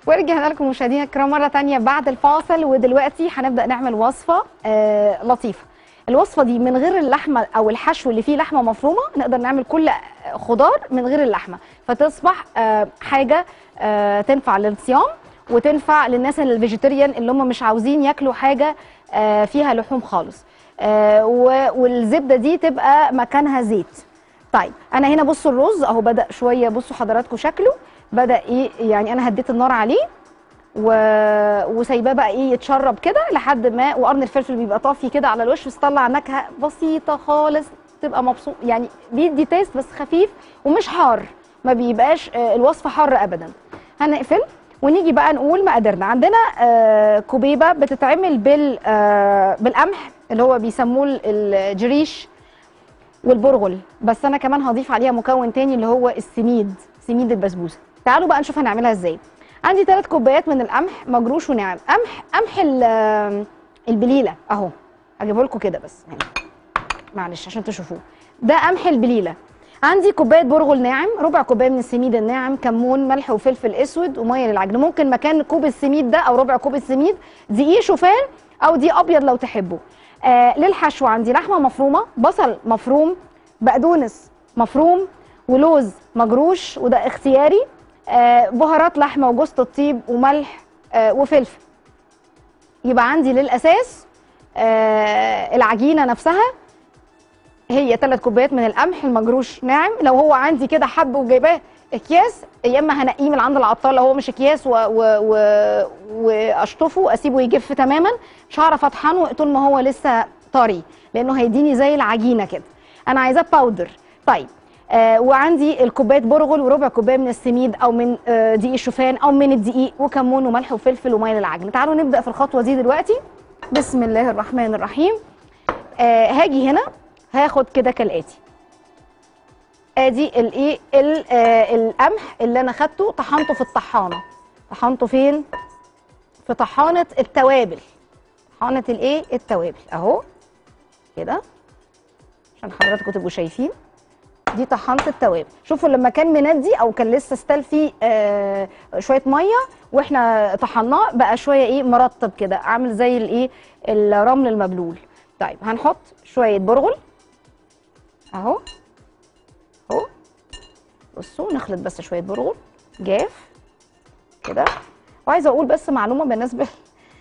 ورجعنا لكم مشاهدينا الكرام مره تانية بعد الفاصل ودلوقتي هنبدا نعمل وصفه آه لطيفه الوصفه دي من غير اللحمه او الحشو اللي فيه لحمه مفرومه نقدر نعمل كل خضار من غير اللحمه فتصبح آه حاجه آه تنفع للصيام وتنفع للناس الفيجيتيريان اللي هم مش عاوزين ياكلوا حاجه آه فيها لحوم خالص آه و- والزبده دي تبقى مكانها زيت طيب انا هنا بصوا الرز اهو بدا شويه بصوا حضراتكم شكله بدا ايه يعني انا هديت النار عليه و... وسايباه بقى ايه يتشرب كده لحد ما وقرن الفلفل بيبقى طافي كده على الوش بس طلع نكهه بسيطه خالص تبقى مبسوط يعني بيدي تيست بس خفيف ومش حار ما بيبقاش آه، الوصفه حاره ابدا هنقفل ونيجي بقى نقول مقاديرنا عندنا آه، كوبيبه بتتعمل بال آه، بالقمح اللي هو بيسموه الجريش والبرغل بس انا كمان هضيف عليها مكون تاني اللي هو السميد سميد البسبوسه تعالوا بقى نشوف هنعملها ازاي عندي ثلاث كوبايات من القمح مجروش وناعم قمح قمح ال- البليله اهو هجيبه لكم كده بس هنا معلش عشان تشوفوه ده قمح البليله عندي كوبايه برغل ناعم ربع كوبايه من السميد الناعم كمون ملح وفلفل اسود وميه للعجن ممكن مكان كوب السميد ده او ربع كوب السميد دقيق شوفان او دقيق ابيض لو تحبوا آه للحشو عندي لحمه مفرومه بصل مفروم بقدونس مفروم ولوز مجروش وده اختياري آه بهارات لحمه وجوز الطيب وملح آه وفلفل يبقى عندي للاساس آه العجينه نفسها هي ثلاث كوبايات من القمح المجروش ناعم لو هو عندي كده حب وجايباه اكياس يا اما هنقيه من عند العطار لو هو مش اكياس و... و... و... واشطفه واسيبه يجف تماما مش هعرف اطحنه طول ما هو لسه طري لانه هيديني زي العجينه كده انا عايزاه باودر طيب آه وعندي الكوبايه برغل وربع كوبايه من السميد او من آه دقيق الشوفان او من الدقيق وكمون وملح وفلفل وميه للعجن تعالوا نبدا في الخطوه دي دلوقتي بسم الله الرحمن الرحيم آه هاجي هنا هاخد كده كالاتي ادي الايه ال- آه، القمح اللي انا خدته طحنته في الطحانه طحنته فين في طحانه التوابل طحانه الايه التوابل اهو كده عشان حضراتكم تبقوا شايفين دي طحنت التوابل شوفوا لما كان مندي او كان لسه استال فيه آه شويه ميه واحنا طحناه بقى شويه ايه مرطب كده عامل زي الايه الرمل المبلول طيب هنحط شويه برغل اهو اهو بصوا نخلط بس شويه برغل جاف كده وعايزه اقول بس معلومه بالنسبه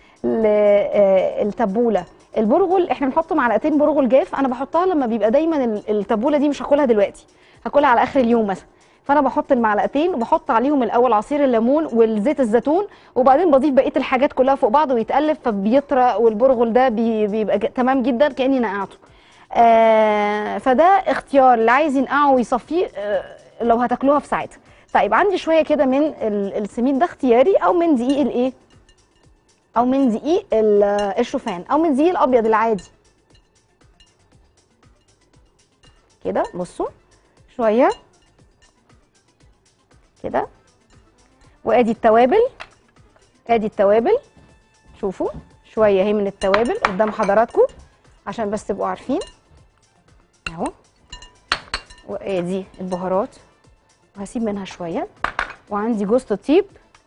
للتبوله البرغل احنا بنحط معلقتين برغل جاف انا بحطها لما بيبقى دايما ال- التبوله دي مش هاكلها دلوقتي هاكلها على اخر اليوم مثلا فانا بحط المعلقتين وبحط عليهم الاول عصير الليمون والزيت الزيتون وبعدين بضيف بقيه الحاجات كلها فوق بعض ويتقلب فبيطرى والبرغل ده بي- بيبقى ج- تمام جدا كاني نقعته آه فده اختيار اللي عايز ينقعه ويصفيه آه لو هتاكلوها في ساعتها طيب عندي شويه كده من ال- السميد ده اختياري او من دقيق الايه او من دقيق ال- الشوفان او من دقيق الابيض العادي كده بصوا شويه كده وادي التوابل ادي التوابل شوفوا شويه اهي من التوابل قدام حضراتكم عشان بس تبقوا عارفين اهو وادي البهارات وهسيب منها شويه وعندي جوز الطيب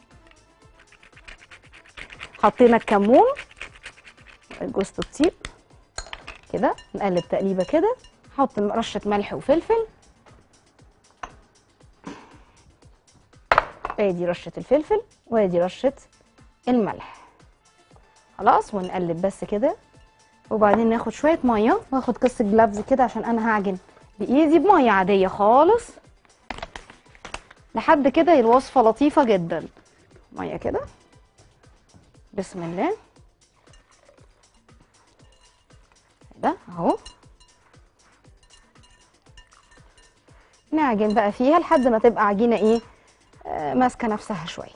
حطينا الكمون جوز الطيب كده نقلب تقليبه كده حط رشه ملح وفلفل ادي رشه الفلفل وادي رشه الملح خلاص ونقلب بس كده وبعدين ناخد شويه ميه واخد قصه جلافز كده عشان انا هعجن بايدي بميه عاديه خالص لحد كده الوصفه لطيفه جدا ميه كده بسم الله ده اهو نعجن بقى فيها لحد ما تبقى عجينه ايه آه ماسكه نفسها شويه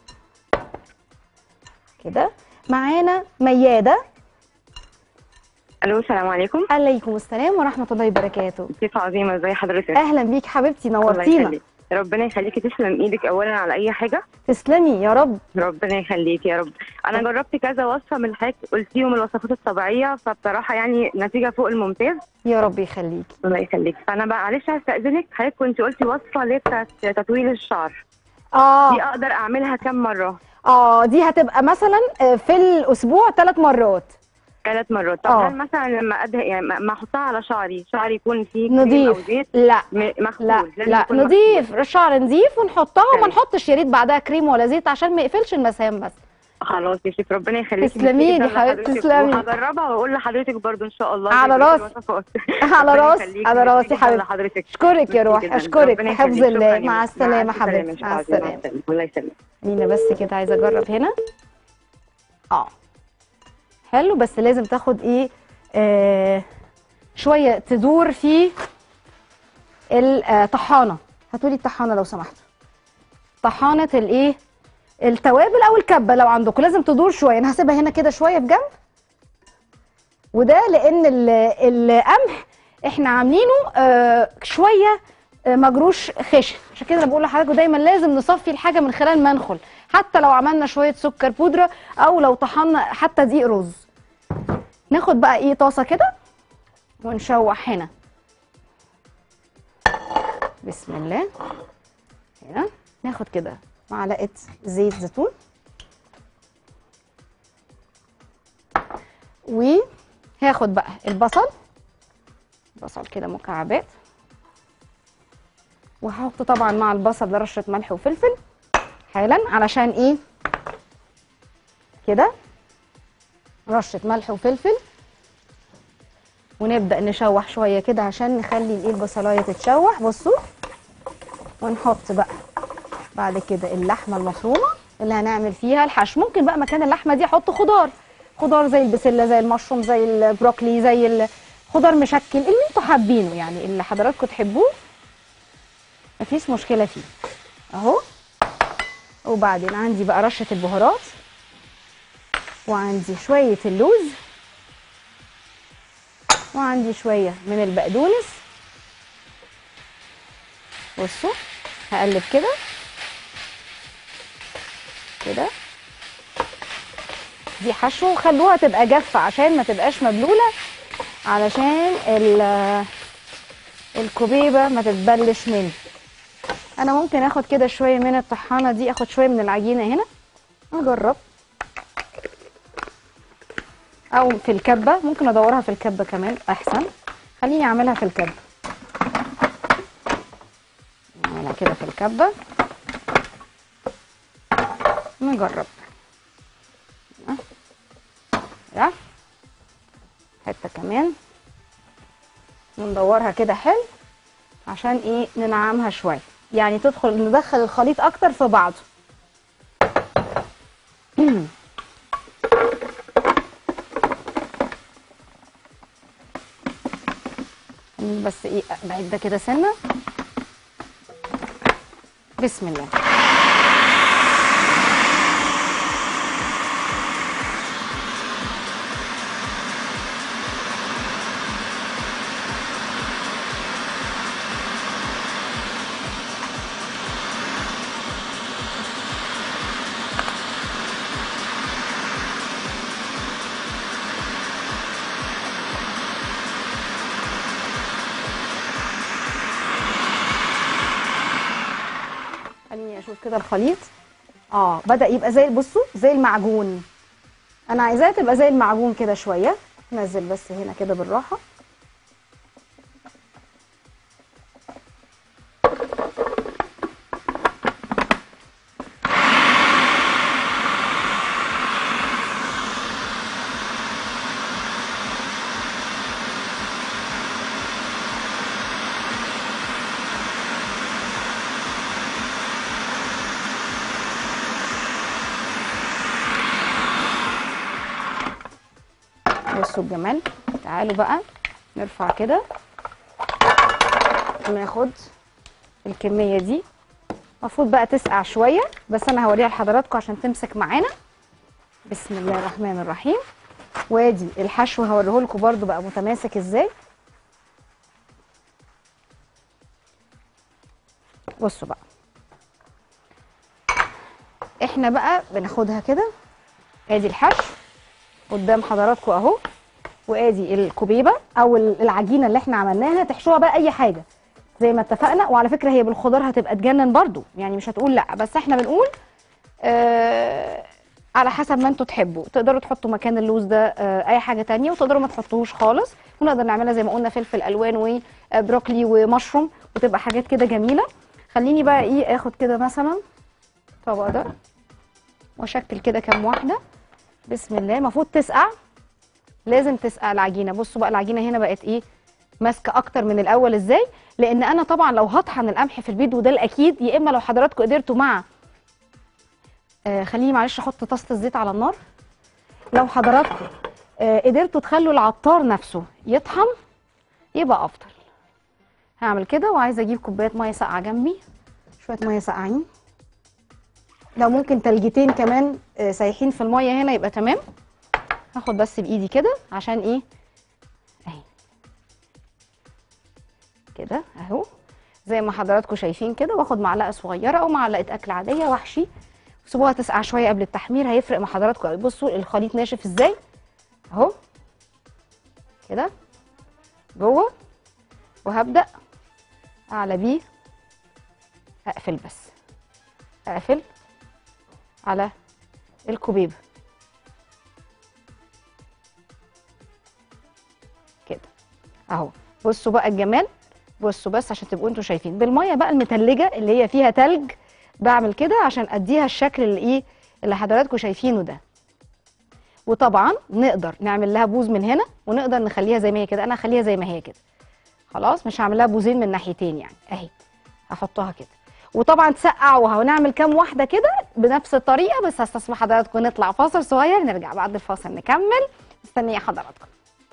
كده معانا مياده الو السلام عليكم عليكم السلام ورحمه الله وبركاته كيف عظيمه ازي حضرتك اهلا بيك حبيبتي الله نورتينا يخليك. ربنا يخليكي تسلم ايدك اولا على اي حاجه تسلمي يا رب ربنا يخليك يا رب انا جربت كذا وصفه من حضرتك قلتيهم الوصفات الطبيعيه فبصراحه يعني نتيجه فوق الممتاز يا رب يخليكي الله يخليك فانا بقى معلش هستاذنك حضرتك كنت قلتي وصفه اللي هي بتاعت تطويل الشعر اه دي اقدر اعملها كم مره اه دي هتبقى مثلا آه، في الاسبوع ثلاث مرات ثلاث مرات طب آه. هل مثلا لما أده... يعني ما ما احطها على شعري شعري يكون فيه كريم نضيف او زيت لا م- مغسول لا لازم لا يكون نضيف مغسول. الشعر نضيف ونحطها وما تمام. نحطش يا ريت بعدها كريم ولا زيت عشان ما يقفلش المسام بس خلاص يا شيخ ربنا يخليكي تسلمي جداً لي حبيبتي، لحضرتك، تسلمي. وهجربها واقول لحضرتك برضو ان شاء الله على زي بقية راسي. الوصفات. على ربنا راسي يخليكي، على ميرسي راسي جداً حبيبتي لحضرتك اشكرك يا ميرسي روح جداً. اشكرك ربنا في حفظ يخليك. الله شكراً يا مع مس. السلامه السلامة يا حبيبتي شيخ مع عزيز. السلامه الله يسلمك خلينا بس كده عايزه اجرب هنا اه حلو بس لازم تاخد ايه آه شويه تدور في الطحانه هاتولي الطحانه لو سمحتوا طحانه الايه التوابل او الكبه لو عندكم لازم تدور شويه انا هسيبها هنا كده شويه في جنب وده لان ال- القمح احنا عاملينه آه شويه آه، مجروش خشن عشان كده انا بقول لحضراتكم دايما لازم نصفي الحاجه من خلال منخل حتى لو عملنا شويه سكر بودره او لو طحنا حتى دقيق رز ناخد بقى ايه طاسه كده ونشوح هنا بسم الله هنا ناخد كده معلقه زيت زيتون وهاخد بقى البصل بصل كده مكعبات وهحط طبعا مع البصل ده رشه ملح وفلفل حالا علشان ايه كده رشه ملح وفلفل ونبدا نشوح شويه كده عشان نخلي الايه البصلايه تتشوح بصوا ونحط بقى بعد كده اللحمه المفرومه اللي هنعمل فيها الحشو ممكن بقى مكان اللحمه دي احط خضار خضار زي البسله زي المشروم زي البروكلي زي الخضار مشكل اللي انتوا حابينه يعني اللي حضراتكم تحبوه مفيش مشكله فيه اهو وبعدين عندي بقى رشه البهارات وعندي شويه اللوز وعندي شويه من البقدونس بصوا هقلب كده كده دي حشو خلوها تبقى جافه عشان ما تبقاش مبلوله علشان ال- الكوبيبه ما تتبلش مني انا ممكن اخد كده شويه من الطحانه دي اخد شويه من العجينه هنا اجرب او في الكبه ممكن ادورها في الكبه كمان احسن خليني اعملها في الكبه نعملها كده في الكبه نجرب كده حته كمان وندورها كده حلو عشان ايه ننعمها شويه يعني تدخل ندخل الخليط اكتر في بعضه بس ايه بعد ده كده سنه بسم الله خليني اشوف كده الخليط اه بدا يبقى زي بصوا زي المعجون انا عايزاها تبقى زي المعجون كده شويه نزل بس هنا كده بالراحه بصوا الجمال تعالوا بقى نرفع كده ناخد الكميه دي المفروض بقى تسقع شويه بس انا هوريها لحضراتكم عشان تمسك معانا بسم الله الرحمن الرحيم وادي الحشو هوريه لكم برده بقى متماسك ازاي بصوا بقى احنا بقى بناخدها كده ادي الحشو قدام حضراتكم اهو وادي الكوبيبه او العجينه اللي احنا عملناها تحشوها بقى اي حاجه زي ما اتفقنا وعلى فكره هي بالخضار هتبقى تجنن برضو يعني مش هتقول لا بس احنا بنقول آه على حسب ما انتوا تحبوا تقدروا تحطوا مكان اللوز ده آه اي حاجه تانية وتقدروا ما تحطوهوش خالص ونقدر نعملها زي ما قلنا فلفل الوان وبروكلي ومشروم وتبقى حاجات كده جميله خليني بقى ايه اخد كده مثلا الطبق ده واشكل كده كام واحده بسم الله المفروض تسقع لازم تسقع العجينه بصوا بقى العجينه هنا بقت ايه ماسكه اكتر من الاول ازاي لان انا طبعا لو هطحن القمح في البيت وده الاكيد يا اما لو حضراتكم قدرتوا مع آه خليني معلش احط طاسه الزيت على النار لو حضراتكم آه قدرتوا تخلوا العطار نفسه يطحن يبقى افضل هعمل كده وعايزه اجيب كوبايه ميه ساقعه جنبي شويه ميه ساقعين لو ممكن تلجتين كمان آه سايحين في الميه هنا يبقى تمام هاخد بس بايدي كده عشان ايه اهي كده اهو زي ما حضراتكم شايفين كده واخد معلقه صغيره او معلقه اكل عاديه واحشي سيبوها تسقع شويه قبل التحمير هيفرق مع حضراتكم قوي بصوا الخليط ناشف ازاي اهو كده جوه وهبدا اعلى بيه اقفل بس اقفل على الكوبيب كده اهو بصوا بقى الجمال بصوا بس عشان تبقوا انتوا شايفين بالميه بقى المتلجه اللي هي فيها تلج بعمل كده عشان اديها الشكل اللي ايه اللي حضراتكم شايفينه ده وطبعا نقدر نعمل لها بوز من هنا ونقدر نخليها زي ما هي كده انا هخليها زي ما هي كده خلاص مش هعمل لها بوزين من ناحيتين يعني اهي هحطها كده وطبعا تسقع وهنعمل كام واحده كده بنفس الطريقه بس هستسمح حضراتكم نطلع فاصل صغير نرجع بعد الفاصل نكمل مستنيه حضراتكم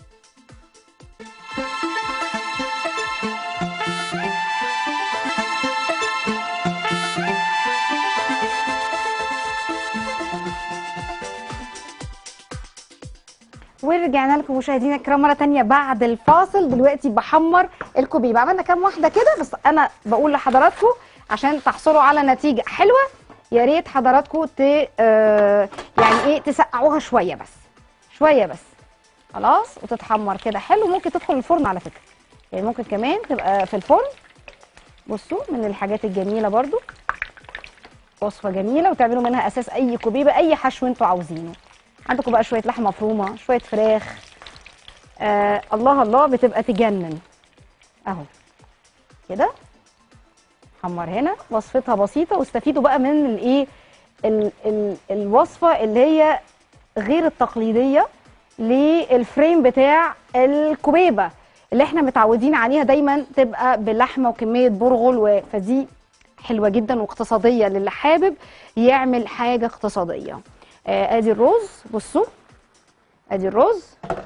ورجعنا لكم مشاهدينا الكرام مره تانية بعد الفاصل دلوقتي بحمر الكوبيب عملنا كام واحده كده بس انا بقول لحضراتكم عشان تحصلوا على نتيجه حلوه يا ريت حضراتكم ت آه يعني ايه تسقعوها شويه بس شويه بس خلاص وتتحمر كده حلو ممكن تدخل الفرن على فكره يعني ممكن كمان تبقى في الفرن بصوا من الحاجات الجميله برضو وصفه جميله وتعملوا منها اساس اي كوبيبه اي حشو انتوا عاوزينه عندكم بقى شويه لحمه مفرومه شويه فراخ آه الله الله بتبقى تجنن اهو كده حمر هنا وصفتها بسيطه واستفيدوا بقى من الايه ال- ال- الوصفه اللي هي غير التقليديه للفريم بتاع الكوبيبه اللي احنا متعودين عليها دايما تبقى بلحمه وكميه برغل و- فدي حلوه جدا واقتصاديه للي حابب يعمل حاجه اقتصاديه آه ادي الرز بصوا ادي الرز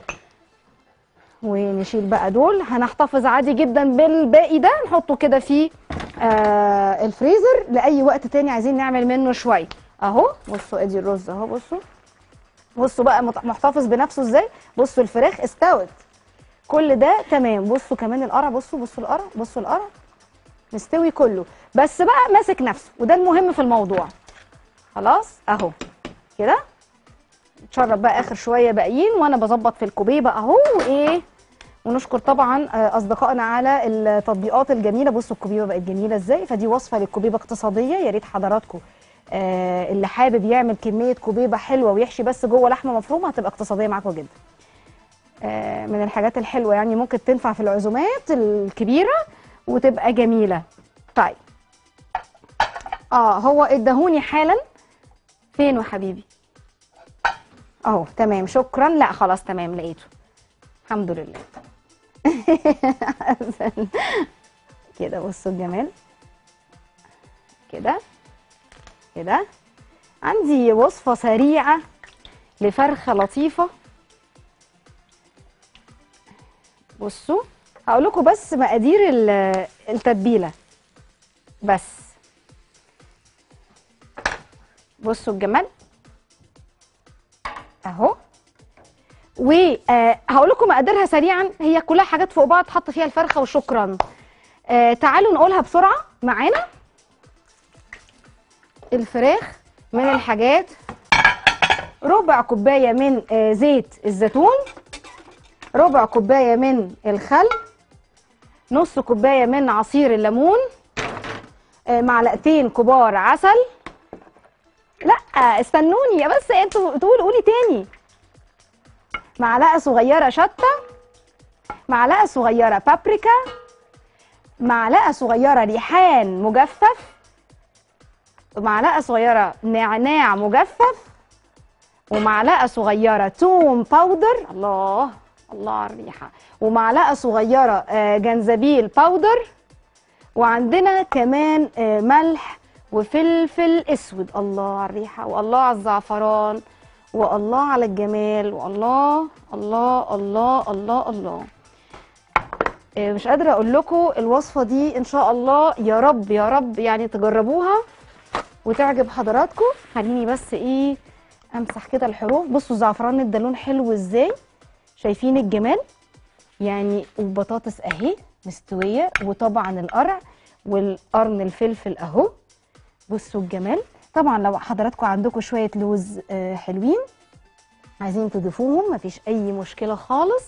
ونشيل بقى دول هنحتفظ عادي جدا بالباقي ده نحطه كده في آه الفريزر لاي وقت تاني عايزين نعمل منه شويه اهو بصوا ادي الرز اهو بصوا بصوا بقى مت- محتفظ بنفسه ازاي بصوا الفراخ استوت كل ده تمام بصوا كمان القرع بصوا بصوا القرع بصوا القرع مستوي كله بس بقى ماسك نفسه وده المهم في الموضوع خلاص اهو كده نتشرب بقى اخر شويه باقيين وانا بظبط في الكوبيبه اهو وايه ونشكر طبعا آه، اصدقائنا على التطبيقات الجميله بصوا الكوبيبه بقت جميله ازاي فدي وصفه للكوبيبه اقتصاديه يا ريت حضراتكم آه، اللي حابب يعمل كميه كوبيبه حلوه ويحشي بس جوه لحمه مفرومه هتبقى اقتصاديه معاكم جدا آه، من الحاجات الحلوه يعني ممكن تنفع في العزومات الكبيره وتبقى جميله طيب اه هو ادهوني حالا فين وحبيبي اهو تمام شكرا لا خلاص تمام لقيته الحمد لله كده بصوا الجمال كده كده عندي وصفة سريعة لفرخة لطيفة بصوا هقول لكم بس مقادير ال- التتبيلة بس بصوا الجمال اهو وهقول لكم مقاديرها سريعا هي كلها حاجات فوق بعض تحط فيها الفرخه وشكرا آه تعالوا نقولها بسرعه معانا الفراخ من الحاجات ربع كوبايه من آه زيت الزيتون ربع كوبايه من الخل نص كوبايه من عصير الليمون آه، معلقتين كبار عسل لا استنوني يا بس انتوا تقول قولي تاني معلقه صغيره شطه معلقه صغيره بابريكا معلقه صغيره ريحان مجفف معلقه صغيره نعناع مجفف ومعلقه صغيره توم باودر الله الله على الريحه ومعلقه صغيره آه، جنزبيل باودر وعندنا كمان آه، ملح وفلفل اسود الله على الريحه والله على الزعفران والله على الجمال والله الله الله الله الله آه، مش قادره اقول لكم الوصفه دي ان شاء الله يا رب يا رب يعني تجربوها وتعجب حضراتكم خليني بس ايه امسح كده الحروف بصوا الزعفران ادى لون حلو ازاي شايفين الجمال يعني وبطاطس اهي مستويه وطبعا القرع والقرن الفلفل اهو بصوا الجمال طبعا لو حضراتكم عندكم شويه لوز آه، حلوين عايزين تضيفوهم مفيش اي مشكله خالص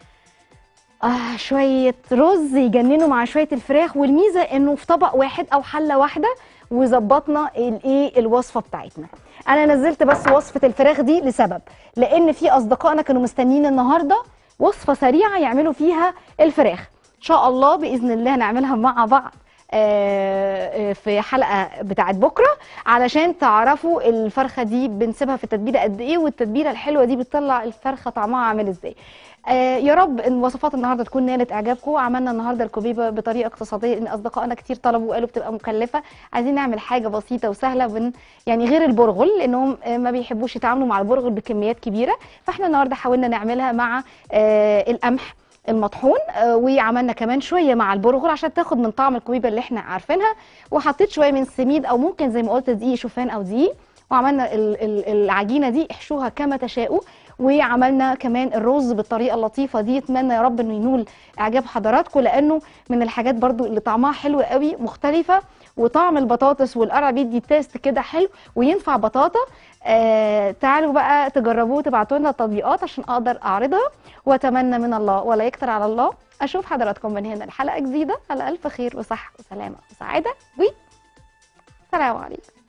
آه شويه رز يجننوا مع شويه الفراخ والميزه انه في طبق واحد او حله واحده وظبطنا الايه الوصفه بتاعتنا انا نزلت بس وصفه الفراخ دي لسبب لان في اصدقائنا كانوا مستنيين النهارده وصفه سريعه يعملوا فيها الفراخ ان شاء الله باذن الله نعملها مع بعض آه، آه، في حلقه بتاعت بكره علشان تعرفوا الفرخه دي بنسيبها في التتبيله قد ايه والتتبيله الحلوه دي بتطلع الفرخه طعمها عامل ازاي آه، يا رب ان وصفات النهارده تكون نالت اعجابكم عملنا النهارده الكوبيبه بطريقه اقتصاديه ان اصدقائنا كتير طلبوا وقالوا بتبقى مكلفه عايزين نعمل حاجه بسيطه وسهله بن يعني غير البرغل لانهم آه، ما بيحبوش يتعاملوا مع البرغل بكميات كبيره فاحنا النهارده حاولنا نعملها مع آه، القمح المطحون آه، وعملنا كمان شويه مع البرغل عشان تاخد من طعم الكوبيبه اللي احنا عارفينها وحطيت شويه من سميد او ممكن زي ما قلت دقيق شوفان او دقيق وعملنا ال- ال- العجينه دي احشوها كما تشاءوا وعملنا كمان الرز بالطريقه اللطيفه دي اتمنى يا رب انه ينول اعجاب حضراتكم لانه من الحاجات برضو اللي طعمها حلو قوي مختلفه وطعم البطاطس والقرع بيدي تيست كده حلو وينفع بطاطا آه تعالوا بقى تجربوه وتبعتوا لنا التطبيقات عشان اقدر اعرضها واتمنى من الله ولا يكتر على الله اشوف حضراتكم من هنا الحلقه جديده على الف خير وصحه وسلامه وسعاده و سلام عليكم